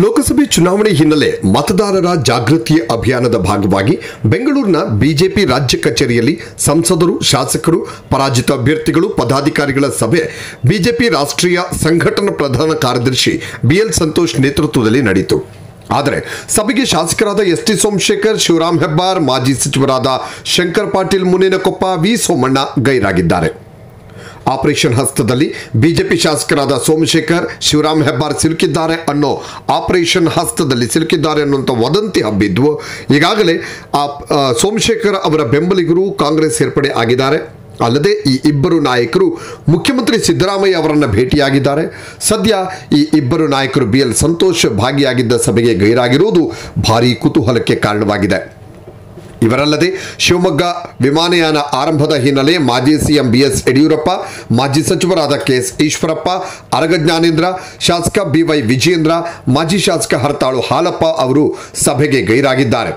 ಲೋಕಸಭೆ ಚುನಾವಣೆ ಹಿನ್ನೆಲೆ ಮತದಾರರ ಜಾಗೃತಿ ಅಭಿಯಾನದ ಭಾಗವಾಗಿ ಬೆಂಗಳೂರಿನ ಬಿಜೆಪಿ ರಾಜ್ಯ ಕಚೇರಿಯಲ್ಲಿ ಸಂಸದರು ಶಾಸಕರು ಪರಾಜಿತ ಅಭ್ಯರ್ಥಿಗಳು ಪದಾಧಿಕಾರಿಗಳ ಸಭೆ ಬಿಜೆಪಿ ರಾಷ್ಟ್ರೀಯ ಸಂಘಟನಾ ಪ್ರಧಾನ ಕಾರ್ಯದರ್ಶಿ ಬಿಎಲ್ ಸಂತೋಷ್ ನೇತೃತ್ವದಲ್ಲಿ ನಡೆಯಿತು ಆದರೆ ಸಭೆಗೆ ಶಾಸಕರಾದ ಎಸ್ ಟಿ ಸೋಮಶೇಖರ್ ಶಿವರಾಮ್ ಹೆಬ್ಬಾರ್ ಮಾಜಿ ಸಚಿವರಾದ ಶಂಕರ್ ಪಾಟೀಲ್ ಮುನೇನಕೊಪ್ಪ ವಿ ಸೋಮಣ್ಣ ಗೈರಾಗಿದ್ದಾರೆ ಆಪರೇಷನ್ ಹಸ್ತದಲ್ಲಿ ಬಿಜೆಪಿ ಶಾಸಕರಾದ ಸೋಮಶೇಖರ್ ಶಿವರಾಮ್ ಹೆಬ್ಬಾರ್ ಸಿಲುಕಿದ್ದಾರೆ ಅನ್ನೋ ಆಪರೇಷನ್ ಹಸ್ತದಲ್ಲಿ ಸಿಲುಕಿದ್ದಾರೆ ಅನ್ನುವಂಥ ವದಂತಿ ಹಬ್ಬಿದ್ವು ಈಗಾಗಲೇ ಆ ಆ, ಸೋಮಶೇಖರ್ ಅವರ ಬೆಂಬಲಿಗರು ಕಾಂಗ್ರೆಸ್ ಸೇರ್ಪಡೆ ಆಗಿದ್ದಾರೆ ಅಲ್ಲದೆ ಈ ಇಬ್ಬರು ನಾಯಕರು ಮುಖ್ಯಮಂತ್ರಿ ಸಿದ್ದರಾಮಯ್ಯ ಅವರನ್ನು ಭೇಟಿಯಾಗಿದ್ದಾರೆ ಸದ್ಯ ಈ ಇಬ್ಬರು ನಾಯಕರು ಬಿ ಎಲ್ ಸಂತೋಷ್ ಭಾಗಿಯಾಗಿದ್ದ ಸಭೆಗೆ ಗೈರಾಗಿರುವುದು ಭಾರೀ ಕುತೂಹಲಕ್ಕೆ ಕಾರಣವಾಗಿದೆ ಇವರಲ್ಲದೆ ಶಿವಮೊಗ್ಗ ವಿಮಾನಯಾನ ಆರಂಭದ ಹಿನ್ನೆಲೆ ಮಾಜಿ ಸಿಎಂ ಬಿಎಸ್ ಯಡಿಯೂರಪ್ಪ ಮಾಜಿ ಸಚಿವರಾದ ಕೆಎಸ್ ಈಶ್ವರಪ್ಪ ಅರಗ ಜ್ಞಾನೇಂದ್ರ ಶಾಸಕ ಬಿವೈ ವಿಜಯೇಂದ್ರ ಮಾಜಿ ಶಾಸಕ ಹರತಾಳು ಹಾಲಪ್ಪ ಅವರು ಸಭೆಗೆ ಗೈರಾಗಿದ್ದಾರೆ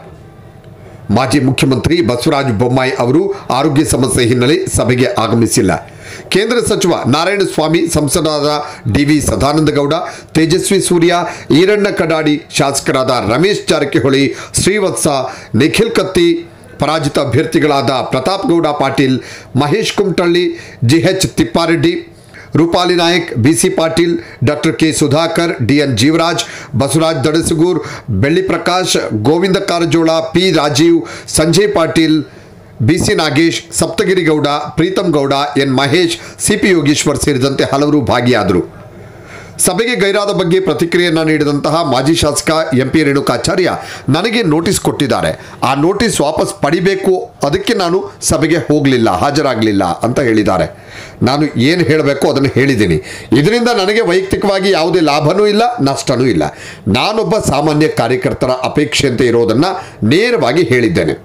ಮಾಜಿ ಮುಖ್ಯಮಂತ್ರಿ ಬಸವರಾಜ ಬೊಮ್ಮಾಯಿ ಅವರು ಆರೋಗ್ಯ ಸಮಸ್ಯೆ ಹಿನ್ನೆಲೆ ಸಭೆಗೆ ಆಗಮಿಸಿಲ್ಲ ಕೇಂದ್ರ ಸಚಿವ ನಾರಾಯಣಸ್ವಾಮಿ ಸಂಸದರಾದ ಡಿವಿ ಸದಾನಂದಗೌಡ ತೇಜಸ್ವಿ ಸೂರ್ಯ ಈರಣ್ಣ ಕಡಾಡಿ ಶಾಸಕರಾದ ರಮೇಶ್ ಜಾರಕಿಹೊಳಿ ಶ್ರೀವತ್ಸ ನಿಖಿಲ್ ಕತ್ತಿ ಪರಾಜಿತ ಅಭ್ಯರ್ಥಿಗಳಾದ ಪ್ರತಾಪ್ ಗೌಡ ಪಾಟೀಲ್ ಮಹೇಶ್ ಕುಮಟಳ್ಳಿ ಜಿಎಚ್ ತಿಪ್ಪಾರೆಡ್ಡಿ ರೂಪಾಲಿ ನಾಯಕ್ ಬಿಸಿ Patil doctor K Sudhakar D N Jeevaraj Basavaraj ದಡಸಗೂರ್ ಬೆಳ್ಳಿ ಪ್ರಕಾಶ್ ಗೋವಿಂದ ಕಾರಜೋಳ ಪಿ ರಾಜೀವ್ ಸಂಜಯ್ ಪಾಟೀಲ್ ಬಿಸಿ ನಾಗೇಶ್ ಸಪ್ತಗಿರಿ ಗೌಡ ಪ್ರೀತಮ್ ಗೌಡ ಎನ್ ಮಹೇಶ್ ಸಿಪಿ ಯೋಗೇಶ್ವರ್ ಸೇರಿದಂತೆ ಹಲವರು ಭಾಗಿಯಾದರು ಸಭೆಗೆ ಗೈರಾದ ಬಗ್ಗೆ ಪ್ರತಿಕ್ರಿಯೆಯನ್ನ ನೀಡಿದಂತಹ ಮಾಜಿ ಶಾಸಕ ಎಂ ಪಿ ರೇಣುಕಾಚಾರ್ಯ ನನಗೆ ನೋಟಿಸ್ ಕೊಟ್ಟಿದ್ದಾರೆ ಆ ನೋಟಿಸ್ ವಾಪಸ್ ಪಡಿಬೇಕು ಅದಕ್ಕೆ ನಾನು ಸಭೆಗೆ ಹೋಗಲಿಲ್ಲ ಹಾಜರಾಗಲಿಲ್ಲ ಅಂತ ಹೇಳಿದ್ದಾರೆ ನಾನು ಏನು ಹೇಳಬೇಕು ಅದನ್ನು ಹೇಳಿದ್ದೀನಿ ಇದರಿಂದ ನನಗೆ ವೈಯಕ್ತಿಕವಾಗಿ ಯಾವುದೇ ಲಾಭನೂ ಇಲ್ಲ ನಷ್ಟನೂ ಇಲ್ಲ ನಾನೊಬ್ಬ ಸಾಮಾನ್ಯ ಕಾರ್ಯಕರ್ತರ ಅಪೇಕ್ಷೆಯಂತೆ ಇರೋದನ್ನು ನೇರವಾಗಿ ಹೇಳಿದ್ದೇನೆ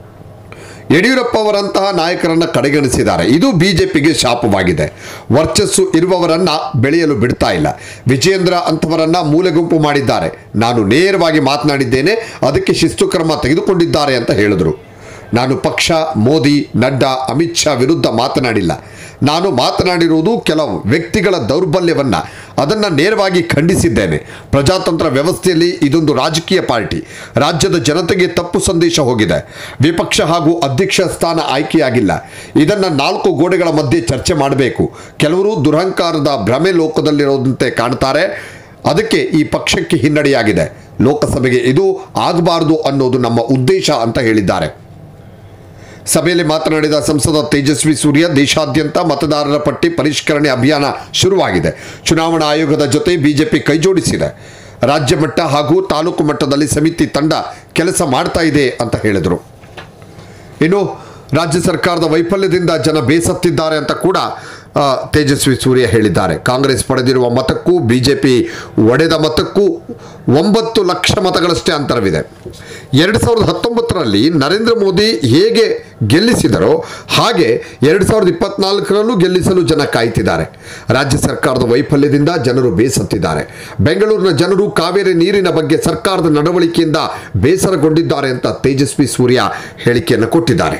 ಯಡಿಯೂರಪ್ಪ ಅವರಂತಹ ನಾಯಕರನ್ನ ಕಡೆಗಣಿಸಿದ್ದಾರೆ ಇದು ಬಿಜೆಪಿಗೆ ಶಾಪವಾಗಿದೆ ವರ್ಚಸ್ಸು ಇರುವವರನ್ನ ಬೆಳೆಯಲು ಬಿಡ್ತಾ ಇಲ್ಲ ವಿಜೇಂದ್ರ ಅಂತವರನ್ನ ಮೂಲೆಗುಂಪು ಮಾಡಿದ್ದಾರೆ ನಾನು ನೇರವಾಗಿ ಮಾತನಾಡಿದ್ದೇನೆ ಅದಕ್ಕೆ ಶಿಸ್ತು ಕ್ರಮ ತೆಗೆದುಕೊಂಡಿದ್ದಾರೆ ಅಂತ ಹೇಳಿದರು ನಾನು ಪಕ್ಷ ಮೋದಿ ನಡ್ಡಾ ಅಮಿತ್ ಶಾ ವಿರುದ್ಧ ಮಾತನಾಡಿಲ್ಲ ನಾನು ಮಾತನಾಡಿರುವುದು ಕೆಲವು ವ್ಯಕ್ತಿಗಳ ದೌರ್ಬಲ್ಯವನ್ನ ಅದನ್ನು ನೇರವಾಗಿ ಖಂಡಿಸಿದ್ದೇನೆ ಪ್ರಜಾತಂತ್ರ ವ್ಯವಸ್ಥೆಯಲ್ಲಿ ಇದೊಂದು ರಾಜಕೀಯ ಪಾರ್ಟಿ ರಾಜ್ಯದ ಜನತೆಗೆ ತಪ್ಪು ಸಂದೇಶ ಹೋಗಿದೆ ವಿಪಕ್ಷ ಹಾಗೂ ಅಧ್ಯಕ್ಷ ಸ್ಥಾನ ಆಯ್ಕೆಯಾಗಿಲ್ಲ ಇದನ್ನು ನಾಲ್ಕು ಗೋಡೆಗಳ ಮಧ್ಯೆ ಚರ್ಚೆ ಮಾಡಬೇಕು ಕೆಲವರು ದುರಹಂಕಾರದ ಭ್ರಮೆ ಲೋಕದಲ್ಲಿರೋದಂತೆ ಕಾಣ್ತಾರೆ ಅದಕ್ಕೆ ಈ ಪಕ್ಷಕ್ಕೆ ಹಿನ್ನಡೆಯಾಗಿದೆ ಲೋಕಸಭೆಗೆ ಇದು ಆಗಬಾರದು ಅನ್ನೋದು ನಮ್ಮ ಉದ್ದೇಶ ಅಂತ ಹೇಳಿದ್ದಾರೆ ಸಭೆಯಲ್ಲಿ ಮಾತನಾಡಿದ ಸಂಸದ ತೇಜಸ್ವಿ ಸೂರ್ಯ ದೇಶಾದ್ಯಂತ ಮತದಾರರ ಪಟ್ಟಿ ಪರಿಷ್ಕರಣೆ ಅಭಿಯಾನ ಶುರುವಾಗಿದೆ ಚುನಾವಣಾ ಆಯೋಗದ ಜೊತೆ ಬಿಜೆಪಿ ಕೈಜೋಡಿಸಿದೆ ರಾಜ್ಯ ಮಟ್ಟ ಹಾಗೂ ತಾಲೂಕು ಮಟ್ಟದಲ್ಲಿ ಸಮಿತಿ ತಂಡ ಕೆಲಸ ಮಾಡ್ತಾ ಇದೆ ಅಂತ ಹೇಳಿದರು ಇನ್ನು ರಾಜ್ಯ ಸರ್ಕಾರದ ವೈಫಲ್ಯದಿಂದ ಜನ ಬೇಸತ್ತಿದ್ದಾರೆ ಅಂತ ಕೂಡ ಆ, ತೇಜಸ್ವಿ ಸೂರ್ಯ ಹೇಳಿದ್ದಾರೆ ಕಾಂಗ್ರೆಸ್ ಪಡೆದಿರುವ ಮತಕ್ಕೂ ಬಿಜೆಪಿ ಒಡೆದ ಮತಕ್ಕೂ ಒಂಬತ್ತು ಲಕ್ಷ ಮತಗಳಷ್ಟೇ ಅಂತರವಿದೆ ಎರಡು ಸಾವಿರದ ಹತ್ತೊಂಬತ್ತರಲ್ಲಿ ನರೇಂದ್ರ ಮೋದಿ ಹೇಗೆ ಗೆಲ್ಲಿಸಿದರೋ ಹಾಗೆ ಎರಡು ಸಾವಿರದ ಇಪ್ಪತ್ನಾಲ್ಕರಲ್ಲೂ ಗೆಲ್ಲಿಸಲು ಜನ ಕಾಯ್ತಿದ್ದಾರೆ ರಾಜ್ಯ ಸರ್ಕಾರದ ವೈಫಲ್ಯದಿಂದ ಜನರು ಬೇಸತ್ತಿದ್ದಾರೆ ಬೆಂಗಳೂರಿನ ಜನರು ಕಾವೇರಿ ನೀರಿನ ಬಗ್ಗೆ ಸರ್ಕಾರದ ನಡವಳಿಕೆಯಿಂದ ಬೇಸರಗೊಂಡಿದ್ದಾರೆ ಅಂತ ತೇಜಸ್ವಿ ಸೂರ್ಯ ಹೇಳಿಕೆಯನ್ನು ಕೊಟ್ಟಿದ್ದಾರೆ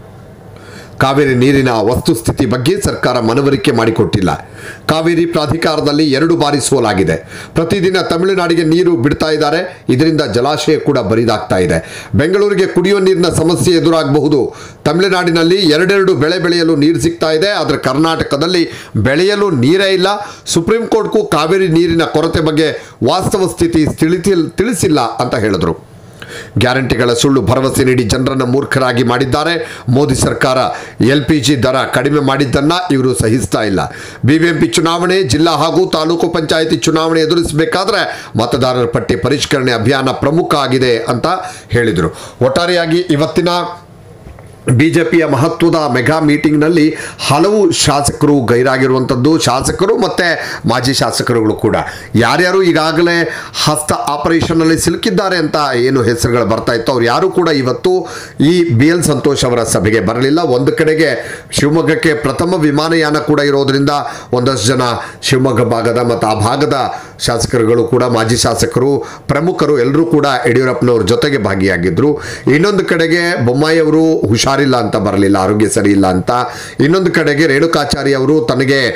ಕಾವೇರಿ ನೀರಿನ ವಸ್ತುಸ್ಥಿತಿ ಬಗ್ಗೆ ಸರ್ಕಾರ ಮನವರಿಕೆ ಮಾಡಿಕೊಟ್ಟಿಲ್ಲ ಕಾವೇರಿ ಪ್ರಾಧಿಕಾರದಲ್ಲಿ ಎರಡು ಬಾರಿ ಸೋಲಾಗಿದೆ ಪ್ರತಿದಿನ ತಮಿಳುನಾಡಿಗೆ ನೀರು ಬಿಡ್ತಾ ಇದ್ದಾರೆ ಇದರಿಂದ ಜಲಾಶಯ ಕೂಡ ಬರಿದಾಗ್ತಾ ಇದೆ ಬೆಂಗಳೂರಿಗೆ ಕುಡಿಯುವ ನೀರಿನ ಸಮಸ್ಯೆ ಎದುರಾಗಬಹುದು ತಮಿಳುನಾಡಿನಲ್ಲಿ ಎರಡೆರಡು ಬೆಳೆ ಬೆಳೆಯಲು ನೀರು ಸಿಗ್ತಾ ಇದೆ ಆದರೆ ಕರ್ನಾಟಕದಲ್ಲಿ ಬೆಳೆಯಲು ನೀರೇ ಇಲ್ಲ ಸುಪ್ರೀಂ ಕೋರ್ಟ್ಗೂ ಕಾವೇರಿ ನೀರಿನ ಕೊರತೆ ಬಗ್ಗೆ ವಾಸ್ತವ ಸ್ಥಿತಿ ತಿಳಿಸಿ ತಿಳಿಸಿಲ್ಲ ಅಂತ ಹೇಳಿದರು ಗ್ಯಾರಂಟಿಗಳ ಸುಳ್ಳು ಭರವಸೆ ನೀಡಿ ಜನರನ್ನು ಮೂರ್ಖರಾಗಿ ಮಾಡಿದ್ದಾರೆ ಮೋದಿ ಸರ್ಕಾರ ಎಲ್ ಪಿ ಜಿ ದರ ಕಡಿಮೆ ಮಾಡಿದ್ದನ್ನ ಇವರು ಸಹಿಸ್ತಾ ಇಲ್ಲ ಬಿಬಿಎಂಪಿ ಚುನಾವಣೆ ಜಿಲ್ಲಾ ಹಾಗೂ ತಾಲೂಕು ಪಂಚಾಯಿತಿ ಚುನಾವಣೆ ಎದುರಿಸಬೇಕಾದ್ರೆ ಮತದಾರರ ಪಟ್ಟಿ ಪರಿಷ್ಕರಣೆ ಅಭಿಯಾನ ಪ್ರಮುಖ ಆಗಿದೆ ಅಂತ ಹೇಳಿದರು ಒಟ್ಟಾರೆಯಾಗಿ ಇವತ್ತಿನ ಬಿಜೆಪಿಯ ಮಹತ್ವದ ಮೆಗಾ ಮೀಟಿಂಗ್ನಲ್ಲಿ ಹಲವು ಶಾಸಕರು ಗೈರಾಗಿರುವಂಥದ್ದು ಶಾಸಕರು ಮತ್ತು ಮಾಜಿ ಶಾಸಕರುಗಳು ಕೂಡ ಯಾರ್ಯಾರು ಈಗಾಗಲೇ ಹಸ್ತ ಆಪರೇಷನ್ನಲ್ಲಿ ಸಿಲುಕಿದ್ದಾರೆ ಅಂತ ಏನು ಹೆಸರುಗಳು ಬರ್ತಾ ಇತ್ತು ಅವ್ರು ಯಾರು ಕೂಡ ಇವತ್ತು ಈ ಬಿ ಎಲ್ ಸಂತೋಷ್ ಅವರ ಸಭೆಗೆ ಬರಲಿಲ್ಲ ಒಂದು ಕಡೆಗೆ ಶಿವಮೊಗ್ಗಕ್ಕೆ ಪ್ರಥಮ ವಿಮಾನಯಾನ ಕೂಡ ಇರೋದರಿಂದ ಒಂದಷ್ಟು ಜನ ಶಿವಮೊಗ್ಗ ಭಾಗದ ಮತ್ತು ಆ ಭಾಗದ ಶಾಸಕರುಗಳು ಕೂಡ ಮಾಜಿ ಶಾಸಕರು ಪ್ರಮುಖರು ಎಲ್ಲರೂ ಕೂಡ ಯಡಿಯೂರಪ್ಪನವ್ರ ಜೊತೆಗೆ ಭಾಗಿಯಾಗಿದ್ದರು ಇನ್ನೊಂದು ಕಡೆಗೆ ಬೊಮ್ಮಾಯಿ ಅವರು ಹುಷಾರಿಲ್ಲ ಅಂತ ಬರಲಿಲ್ಲ ಆರೋಗ್ಯ ಸರಿ ಇಲ್ಲ ಅಂತ ಇನ್ನೊಂದು ಕಡೆಗೆ ರೇಣುಕಾಚಾರ್ಯ ಅವರು ತನಗೆ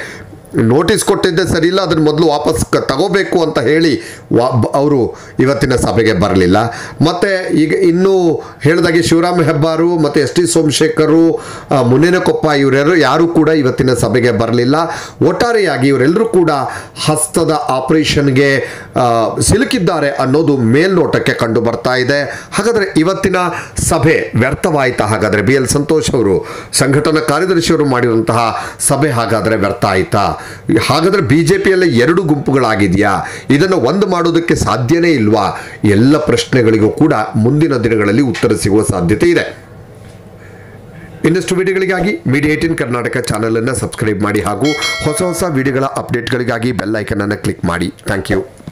ನೋಟಿಸ್ ಕೊಟ್ಟಿದ್ದೆ ಸರಿ ಇಲ್ಲ ಅದನ್ನು ಮೊದಲು ವಾಪಸ್ ಕ- ತಗೋಬೇಕು ಅಂತ ಹೇಳಿ ವಾ ಅವರು ಇವತ್ತಿನ ಸಭೆಗೆ ಬರಲಿಲ್ಲ ಮತ್ತು ಈಗ ಇನ್ನೂ ಹೇಳಿದಾಗೆ ಶಿವರಾಮ ಹೆಬ್ಬಾರು ಮತ್ತು ಎಸ್ ಟಿ ಸೋಮಶೇಖರು ಆ, ಮುನೇನಕೊಪ್ಪ ಇವರೆಲ್ಲರೂ ಯಾರೂ ಕೂಡ ಇವತ್ತಿನ ಸಭೆಗೆ ಬರಲಿಲ್ಲ ಒಟ್ಟಾರೆಯಾಗಿ ಇವರೆಲ್ಲರೂ ಕೂಡ ಹಸ್ತದ ಆಪರೇಷನ್ಗೆ ಆ, ಸಿಲುಕಿದ್ದಾರೆ ಅನ್ನೋದು ಮೇಲ್ನೋಟಕ್ಕೆ ಕಂಡು ಬರ್ತಾ ಇದೆ ಹಾಗಾದರೆ ಇವತ್ತಿನ ಸಭೆ ವ್ಯರ್ಥವಾಯಿತಾ ಹಾಗಾದರೆ ಬಿ ಎಲ್ ಸಂತೋಷ್ ಅವರು ಸಂಘಟನಾ ಕಾರ್ಯದರ್ಶಿಯವರು ಮಾಡಿರುವಂತಹ ಸಭೆ ಹಾಗಾದರೆ ವ್ಯರ್ಥ ಆಯಿತಾ ಹಾಗಾದರೆ ಬಿ ಜೆ ಪಿಯಲ್ಲಿ ಎರಡು ಗುಂಪುಗಳಾಗಿದೆಯಾ ಇದನ್ನು ಒಂದು ಮಾಡೋದಕ್ಕೆ ಸಾಧ್ಯನೇ ಇಲ್ವಾ ಎಲ್ಲ ಪ್ರಶ್ನೆಗಳಿಗೂ ಕೂಡ ಮುಂದಿನ ದಿನಗಳಲ್ಲಿ ಉತ್ತರ ಸಿಗುವ ಸಾಧ್ಯತೆ ಇದೆ ಇನ್ನಷ್ಟು ವಿಡಿಯೋಗಳಿಗಾಗಿ ಮೀಡಿಯಾ ಏಟಿನ್ ಕರ್ನಾಟಕ ಚಾನಲನ್ನು ಸಬ್ಸ್ಕ್ರೈಬ್ ಮಾಡಿ ಹಾಗೂ ಹೊಸ ಹೊಸ ವಿಡಿಯೋಗಳ ಅಪ್ಡೇಟ್ಗಳಿಗಾಗಿ ಬೆಲ್ ಐಕನನ್ನು ಕ್ಲಿಕ್ ಮಾಡಿ ಥ್ಯಾಂಕ್ ಯು